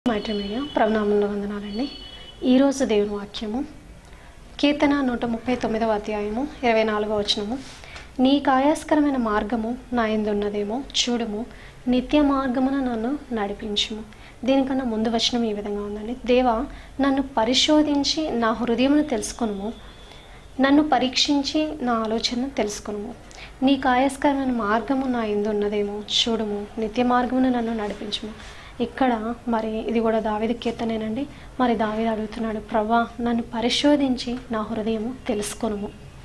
మైత్రి media ప్రభునామంలో వందనాలండి ఈరోజు దేవుని వాక్యము కీర్తన నూట ముప్పై తొమ్మిదవ అధ్యాయము ఇరవై నాలుగవ వచనము నీ కాయాస్కరమైన మార్గము నా ఎందున్నదేమో చూడుము నిత్య మార్గమున నన్ను నడిపించుము దీనికన్నా ముందు వచనం ఈ విధంగా ఉందండి దేవా నన్ను పరిశోధించి నా హృదయమును తెలుసుకొనుము నన్ను పరీక్షించి నా ఆలోచన తెలుసుకును నీ కాయస్కరమైన మార్గము నా ఎందు ఉన్నదేమో చూడుము నిత్య మార్గమును నన్ను నడిపించుము ఇక్కడ మరి ఇది కూడా దావిది కీర్తనేనండి మరి దావిది అడుగుతున్నాడు ప్రభా నన్ను పరిశోధించి నా హృదయము తెలుసుకొనుము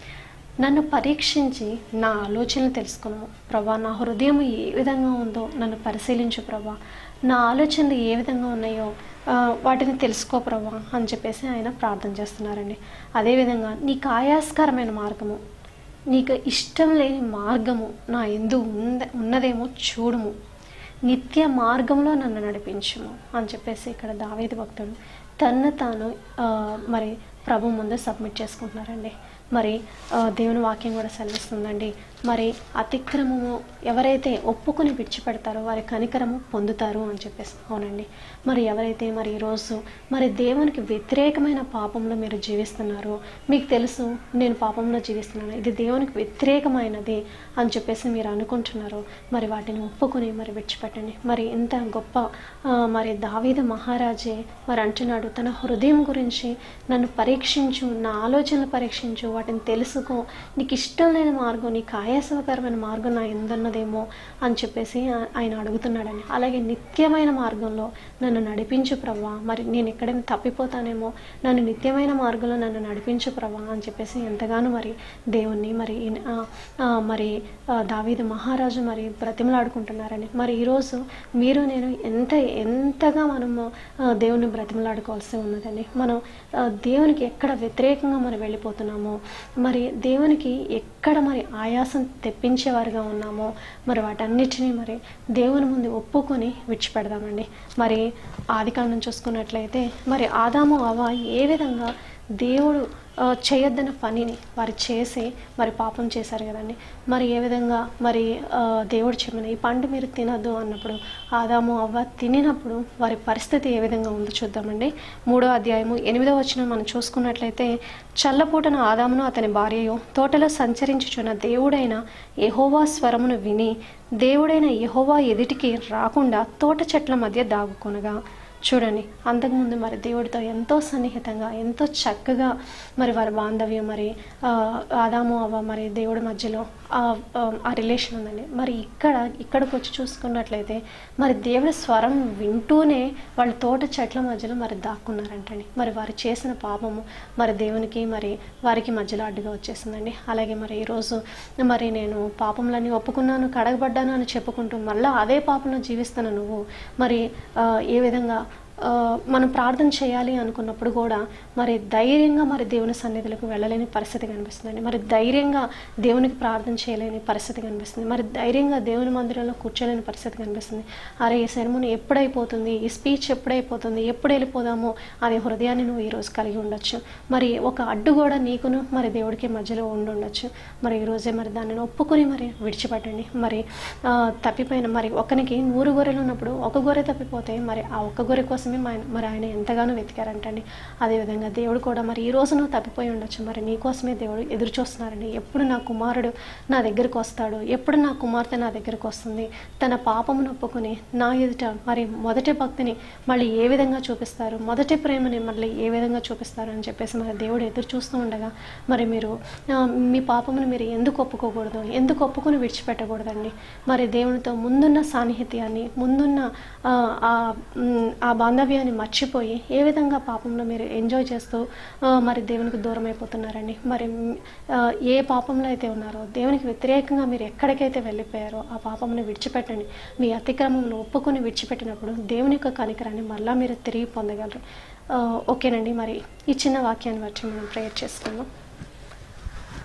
నన్ను పరీక్షించి నా ఆలోచనలు తెలుసుకున్నాము ప్రభా నా హృదయం ఏ విధంగా ఉందో నన్ను పరిశీలించు ప్రభా నా ఆలోచనలు ఏ విధంగా ఉన్నాయో ఆ, వాటిని తెలుసుకో ప్రభా అని చెప్పేసి ఆయన ప్రార్థన చేస్తున్నారండి అదేవిధంగా నీ కాయాస్కరమైన మార్గము నీకు ఇష్టం లేని మార్గము నా ఎందు ఉంద ఉన్నదేమో చూడుము నిత్య మార్గంలో నన్ను నడిపించుము అని చెప్పేసి ఇక్కడ దావేది భక్తుడు తన్ను తాను ఆ, మరి ప్రభు ముందు సబ్మిట్ చేసుకుంటున్నారండి మరి ఆ, దేవుని వాక్యం కూడా సెలవిస్తుందండి మరి అతిక్రమము ఎవరైతే ఒప్పుకొని విడిచిపెడతారో వారి కనికరము పొందుతారు అని చెప్పేసి అవునండి మరి ఎవరైతే మరి ఈరోజు మరి దేవునికి వ్యతిరేకమైన పాపంలో మీరు జీవిస్తున్నారో మీకు తెలుసు నేను పాపంలో జీవిస్తున్నాను ఇది దేవునికి వ్యతిరేకమైనది అని చెప్పేసి మీరు అనుకుంటున్నారు మరి వాటిని ఒప్పుకొని మరి విడిచిపెట్టండి మరి ఇంత గొప్ప ఆ, మరి దావీద మహారాజే మరి అంటున్నాడు తన హృదయం గురించి నన్ను పరీక్షించు నా ఆలోచనలు పరీక్షించు వాటిని తెలుసుకో నీకు ఇష్టం లేని మార్గం నీకు ఆయాసకరమైన మార్గం నా ఎందున్నదేమో అని చెప్పేసి ఆ- ఆయన అడుగుతున్నాడని అలాగే నిత్యమైన మార్గంలో నన్ను నడిపించు ప్రవ్వా మరి నేను ఎక్కడైనా తప్పిపోతానేమో నన్ను నిత్యమైన మార్గంలో నన్ను నడిపించు ప్రవ్వా అని చెప్పేసి ఎంతగానో మరి దేవుణ్ణి మరి ఈయన- ఆ, ఆ, మరి ఆ, దావీదు మహారాజు మరి బ్రతిమలాడుకుంటున్నారని మరి ఈరోజు మీరు నేను ఎంత ఎంతగా మనము ఆ, దేవుణ్ణి బ్రతిమలాడుకోవాల్సి ఉన్నదని మనం ఆ, దేవునికి ఎక్కడ వ్యతిరేకంగా మనం వెళ్ళిపోతున్నామో మరి దేవునికి ఎక్కడ మరి ఆయాసం తెప్పించేవారుగా ఉన్నామో మరి వాటన్నిటినీ మరి దేవుని ముందు ఒప్పుకొని విడిచిపెడదామండి మరి ఆదికాండం చూసుకున్నట్లయితే మరి ఆదాము అవ ఏ విధంగా దేవుడు ఆ, చేయొద్దన్న పనిని వారు చేసి మరి పాపం చేశారు కదండి మరి ఏ విధంగా మరి ఆ, దేవుడు చెప్పిన ఈ పండు మీరు తినద్దు అన్నప్పుడు ఆదాము అవ్వ తినినప్పుడు వారి పరిస్థితి ఏ విధంగా ఉందో చూద్దామండి మూడో అధ్యాయము ఎనిమిదో వచ్చిన మనం చూసుకున్నట్లయితే చల్లపూటన ఆదామును అతని భార్యయు తోటలో సంచరించుచున్న దేవుడైన యెహోవా స్వరమును విని దేవుడైన యెహోవా ఎదుటికి రాకుండా తోట చెట్ల మధ్య దాగుకొనగా చూడండి అంతకుముందు మరి దేవుడితో ఎంతో సన్నిహితంగా ఎంతో చక్కగా మరి వారి బాంధవ్యం మరి ఆ, ఆదాము అవ్వ మరి దేవుడి మధ్యలో ఆ ఆ, ఆ రిలేషన్ ఉందండి మరి ఇక్కడ ఇక్కడికి వచ్చి చూసుకున్నట్లయితే మరి దేవుడి స్వరం వింటూనే వాళ్ళ తోట చెట్ల మధ్యలో మరి దాక్కున్నారంటండి మరి వారు చేసిన పాపము మరి దేవునికి మరి వారికి మధ్యలో అడ్డుగా వచ్చేసిందండి అలాగే మరి ఈరోజు మరి నేను పాపంలన్నీ ఒప్పుకున్నాను కడగబడ్డాను అని చెప్పుకుంటూ మళ్ళీ అదే పాపంలో జీవిస్తున్న నువ్వు మరి ఆ, ఏ విధంగా ఆ, మనం ప్రార్థన చేయాలి అనుకున్నప్పుడు కూడా మరి ధైర్యంగా మరి దేవుని సన్నిధులకు వెళ్ళలేని పరిస్థితి కనిపిస్తుందండి మరి ధైర్యంగా దేవునికి ప్రార్థన చేయలేని పరిస్థితి కనిపిస్తుంది మరి ధైర్యంగా దేవుని మందిరంలో కూర్చోలేని పరిస్థితి కనిపిస్తుంది అరే ఈ సెరమోని ఎప్పుడైపోతుంది ఈ స్పీచ్ ఎప్పుడైపోతుంది ఎప్పుడు వెళ్ళిపోదామో అనే హృదయాన్ని నువ్వు ఈరోజు కలిగి ఉండొచ్చు మరి ఒక అడ్డు కూడా నీకును మరి దేవుడికి మధ్యలో ఉండి ఉండొచ్చు మరి ఈరోజే మరి దానిని ఒప్పుకొని మరి విడిచిపెట్టండి మరి ఆ, తప్పిపోయిన మరి ఒకనికి నూరు గొర్రెలు ఉన్నప్పుడు ఒక గొర్రె తప్పిపోతే మరి ఆ ఒక్క గొర్రె కోసమే మన- మరి ఆయన ఎంతగానో వెతికారంటండి అదేవిధంగా దేవుడు కూడా మరి ఈ రోజు నువ్వు తప్పిపోయి ఉండొచ్చు మరి నీ కోసమే దేవుడు ఎదురు చూస్తున్నారండి ఎప్పుడు నా కుమారుడు నా దగ్గరకు వస్తాడు ఎప్పుడు నా కుమార్తె నా దగ్గరకు వస్తుంది తన పాపమును ఒప్పుకొని నా ఎదుట మరి మొదటి భక్తిని మళ్ళీ ఏ విధంగా చూపిస్తారు మొదటి ప్రేమని మళ్ళీ ఏ విధంగా చూపిస్తారు అని చెప్పేసి మరి దేవుడు ఎదురు చూస్తూ ఉండగా మరి మీరు ఆ, మీ పాపమును మీరు ఎందుకు ఒప్పుకోకూడదు ఎందుకు ఒప్పుకొని విడిచిపెట్టకూడదండి మరి దేవునితో ముందున్న సాన్నిహిత్యాన్ని ముందున్న ఆ, ఆ మ్, ఆ బాంధవ్యాన్ని మర్చిపోయి ఏ విధంగా పాపంలో మీరు ఎంజాయ్ చేస్తూ ఆ, మరి దేవునికి దూరం అయిపోతున్నారండి మరి మ్, ఆ, ఏ పాపంలో అయితే ఉన్నారో దేవునికి వ్యతిరేకంగా మీరు ఎక్కడికైతే వెళ్ళిపోయారో ఆ పాపమును విడిచిపెట్టండి మీ అతిక్రమంలో ఒప్పుకొని విడిచిపెట్టినప్పుడు దేవుని యొక్క కనికరాన్ని మళ్ళా మీరు తిరిగి పొందగలరు ఆ, ఓకేనండి మరి ఈ చిన్న వాక్యాన్ని బట్టి మనం ప్రేయర్ చేసుకుందాం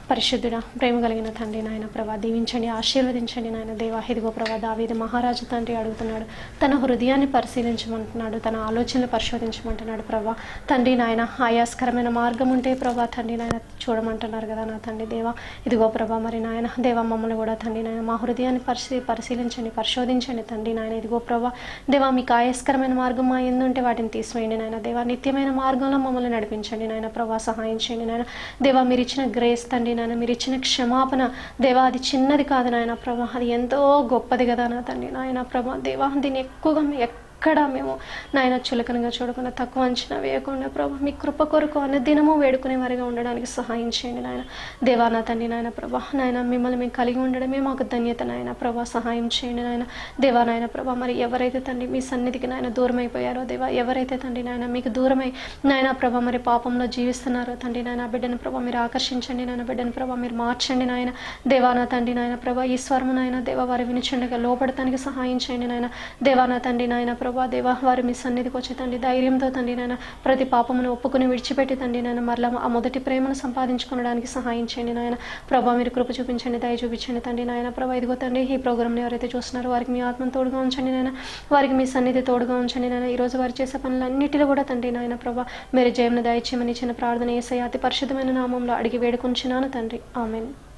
పరిశుద్ధుడ ప్రేమ కలిగిన తండ్రి నాయన ప్రభా దీవించండి ఆశీర్వదించండి నాయన దేవా ఇదిగో ప్రభా దావీది మహారాజు తండ్రి అడుగుతున్నాడు తన హృదయాన్ని పరిశీలించమంటున్నాడు తన ఆలోచనలు పరిశోధించమంటున్నాడు ప్రభా తండ్రి నాయన ఆయాస్కరమైన మార్గం ఉంటే ప్రభా తండ్రి నాయన చూడమంటున్నారు కదా నా తండ్రి దేవా ఇదిగో ప్రభా మరి నాయన దేవా మమ్మల్ని కూడా తండ్రి నాయన మా హృదయాన్ని పరిశీ పరిశీలించండి పరిశోధించండి తండ్రి నాయన ఇదిగో ప్రభా దేవా మీకు ఆయాస్కరమైన మార్గం మా ఎందుంటే వాటిని తీసివేయండి నాయన దేవా నిత్యమైన మార్గంలో మమ్మల్ని నడిపించండి నాయన ప్రభా సహాయం చేయండి నాయన దేవా మీరు ఇచ్చిన గ్రేస్ తండ్రి నాయన మీరు ఇచ్చిన క్షమాపణ దేవా అది చిన్నది కాదు నాయన ప్రభా అది ఎంతో గొప్పది కదా నా తండ్రి నాయన ప్రభా దేవా దీన్ని ఎక్కువగా మీ ఎక్కడ మేము నాయన చులకనగా చూడకుండా తక్కువ అంచనా వేయకుండా ప్రభా మీ కృప కొరకు అన్న దినము వేడుకునే వారిగా ఉండడానికి సహాయం చేయండి నాయన దేవా నా తండ్రి నాయన ప్రభా నాయన మిమ్మల్ని మేము కలిగి ఉండడమే మాకు ధన్యత నాయన ప్రభా సహాయం చేయండి నాయన దేవా నాయన ప్రభా మరి ఎవరైతే తండ్రి మీ సన్నిధికి నాయన దూరం అయిపోయారో దేవా ఎవరైతే తండ్రి నాయన మీకు దూరమై నాయన ప్రభా మరి పాపంలో జీవిస్తున్నారో తండ్రి నాయన బిడ్డను ప్రభా మీరు ఆకర్షించండి నాయన బిడ్డను ప్రభా మీరు మార్చండి నాయన దేవా నా తండ్రి నాయన ప్రభా ఈ స్వరము నాయన దేవా వారి వినిచుండగా లోపడటానికి సహాయం చేయండి నాయన దేవా నా తండ్రి నాయన ప్రభా దేవా వారు మీ సన్నిధికి వచ్చి తండ్రి ధైర్యంతో తండ్రి నాయన ప్రతి పాపమును ఒప్పుకుని విడిచిపెట్టి తండ్రి నాయన మరలా ఆ మొదటి ప్రేమను సంపాదించుకోవడానికి సహాయం చేయండి నాయన ప్రభా మీరు కృప చూపించండి దయ చూపించండి తండ్రి నాయన ప్రభా ఇదిగో తండ్రి ఈ ప్రోగ్రామ్ని ఎవరైతే చూస్తున్నారో వారికి మీ ఆత్మను తోడుగా ఉంచండి నాయన వారికి మీ సన్నిధి తోడుగా ఉంచండి నాయన ఈ రోజు వారు చేసే పనులన్నిటిలో కూడా తండ్రి నాయన ప్రభా మీరు జయమును దయచేయమని ఇచ్చిన ప్రార్థన ఏసయ్య అతి పరిశుద్ధమైన నామంలో అడిగి వేడుకుంటున్నాను తండ్రి ఆమెన్